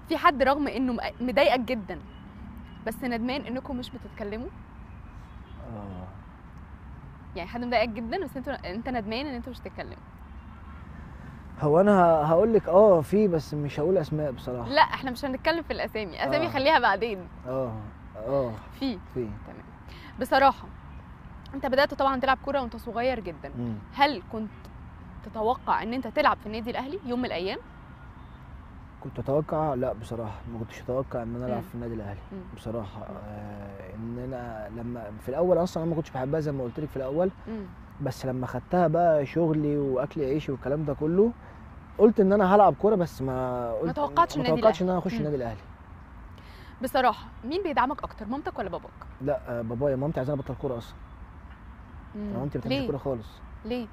في حد رغم انه مق- مضايقك جدا بس ندمان انكم مش بتتكلموا اه يعني حد مضايقك جدا بس انت انت ندمان ان انتوا مش بتتكلموا هو انا هقول لك اه في بس مش هقول اسماء بصراحه لا احنا مش هنتكلم في الاسامي اسامي آه. خليها بعدين اه اه في في تمام بصراحه انت بدات طبعا تلعب كوره وانت صغير جدا مم. هل كنت تتوقع ان انت تلعب في النادي الاهلي يوم من الايام كنت اتوقع لا بصراحه ما كنتش اتوقع ان انا العب مم. في النادي الاهلي مم. بصراحه آه ان انا لما في الاول اصلا انا ما كنتش بحبها زي ما قلت لك في الاول مم. بس لما خدتها بقى شغلي واكل عيشي والكلام ده كله قلت ان انا هلعب كوره بس ما قلت توقعتش ما النادي توقعتش ان انا الأهلي. اخش مم. النادي الاهلي بصراحه مين بيدعمك اكتر مامتك ولا باباك لا آه، بابايا مامتي عايزاني ابطل كوره اصلا مم. مامتي ما بتحبش ليه الكوره خالص ليه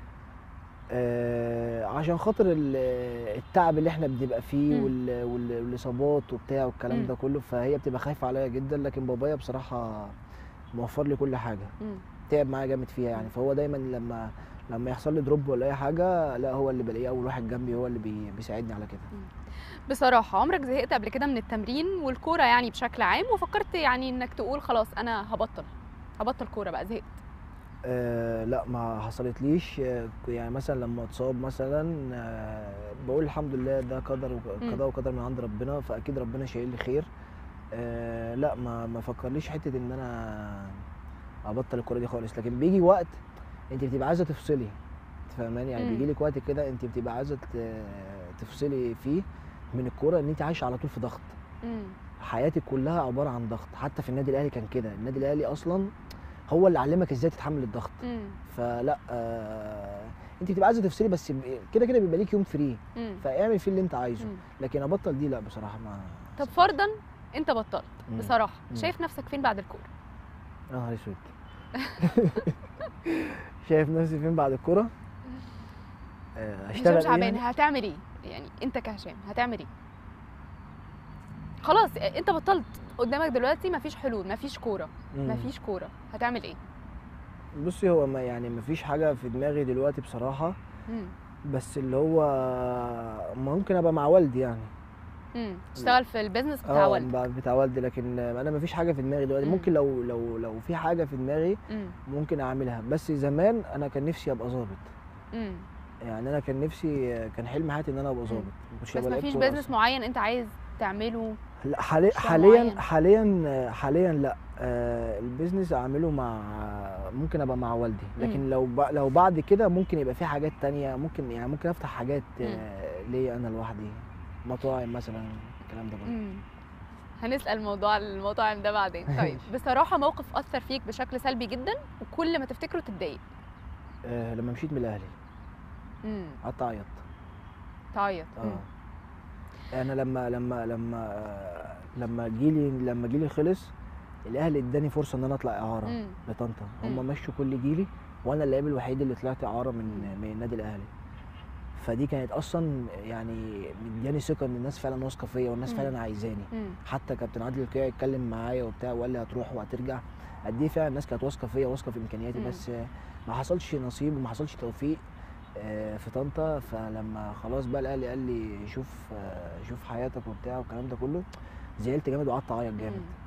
آه عشان خاطر ال- التعب اللي احنا بنبقى فيه مم. وال- وال- والاصابات وبتاع والكلام مم. ده كله فهي بتبقى خايفه عليا جدا لكن بابايا بصراحه موفر لي كل حاجه مم. تعب معايا جامد فيها يعني فهو دايما لما لما يحصل لي دروب ولا اي حاجه لا هو اللي بلاقيه اول واحد جنبي هو اللي بي بيساعدني على كده بصراحة عمرك زهقت قبل كده من التمرين والكورة يعني بشكل عام وفكرت يعني انك تقول خلاص انا هبطل هبطل كورة بقى زهقت آه لا ما حصلتليش آه يعني مثلا لما اتصاب مثلا آه بقول الحمد لله ده قدر وق- مم. قضاء وقدر من عند ربنا فاكيد ربنا شايل لي خير آه لا ما ما فكرليش حته ان انا ابطل الكوره دي خالص لكن بيجي وقت انت بتبقى عايزه تفصلي أنت فاهماني يعني مم. بيجي لك وقت كده انت بتبقى عايزه ت- تفصلي فيه من الكوره ان انت عايشه على طول في ضغط مم. حياتك كلها عباره عن ضغط حتى في النادي الاهلي كان كده النادي الاهلي اصلا هو اللي علمك ازاي تتحمل الضغط مم. فلا آه انت بتبقى عايزه تفصلي بس ب- كده كده بيبقى ليك يوم فري مم. فاعمل فيه اللي انت عايزه مم. لكن ابطل دي لا بصراحه ما طب فرضا انت بطلت مم. بصراحة مم. شايف نفسك فين بعد الكورة يا نهار اسود شايف نفسي فين بعد الكوره آه، هشام اشتغل شعبان ايه هتعمل ايه يعني انت كهشام هتعمل ايه خلاص انت بطلت قدامك دلوقتي مفيش حلول مفيش كورة مم. مفيش كورة هتعمل ايه بصي هو ما يعني ما فيش حاجه في دماغي دلوقتي بصراحه مم. بس اللي هو ممكن ابقى مع والدي يعني مم. تشتغل في البيزنس بتاع اه والدك ب- بتاع والدي لكن انا ما فيش حاجه في دماغي دلوقتي مم. ممكن لو لو لو في حاجه في دماغي مم. ممكن اعملها بس زمان انا كان نفسي ابقى ظابط مم. يعني انا كان نفسي كان حلم حياتي ان انا ابقى ظابط ما كنتش بس ابقى لعيب مفيش كورة بيزنس أصلاً. معين انت عايز تعمله لا حالي مشروع حاليا معين. حاليا حاليا لا آه البيزنس اعمله مع ممكن ابقى مع والدي لكن مم. لو ب... لو بعد كده ممكن يبقى في حاجات تانية ممكن يعني ممكن افتح حاجات مم. آه ليا انا لوحدي مطاعم مثلا الكلام ده برضه مم. هنسأل موضوع المطاعم ده بعدين طيب بصراحة موقف أثر فيك بشكل سلبي جدا وكل ما تفتكره تتضايق آه لما مشيت من الاهلي مم. قعدت اعيط تعيط مم. اه انا لما لما لما آه، لما جيلي لما جيلي خلص الاهلي اداني فرصه ان انا اطلع اعاره مم. لطنطا مم. هم مشوا كل جيلي وانا اللاعب الوحيد اللي طلعت اعاره من مم. من النادي الاهلي فدي كانت اصلا يعني مدياني ثقه ان الناس فعلا واثقه فيا والناس مم. فعلا عايزاني مم. حتى كابتن عادل القيعي اتكلم معايا وبتاع وقال لي هتروح وهترجع قد ايه فعلا الناس كانت واثقه فيا واثقه في امكانياتي مم. بس آه، ما حصلش نصيب وما حصلش توفيق آه، في طنطا فلما خلاص بقى الاهلي قال لي شوف آه، شوف حياتك وبتاع والكلام ده كله زعلت جامد وقعدت اعيط جامد مم.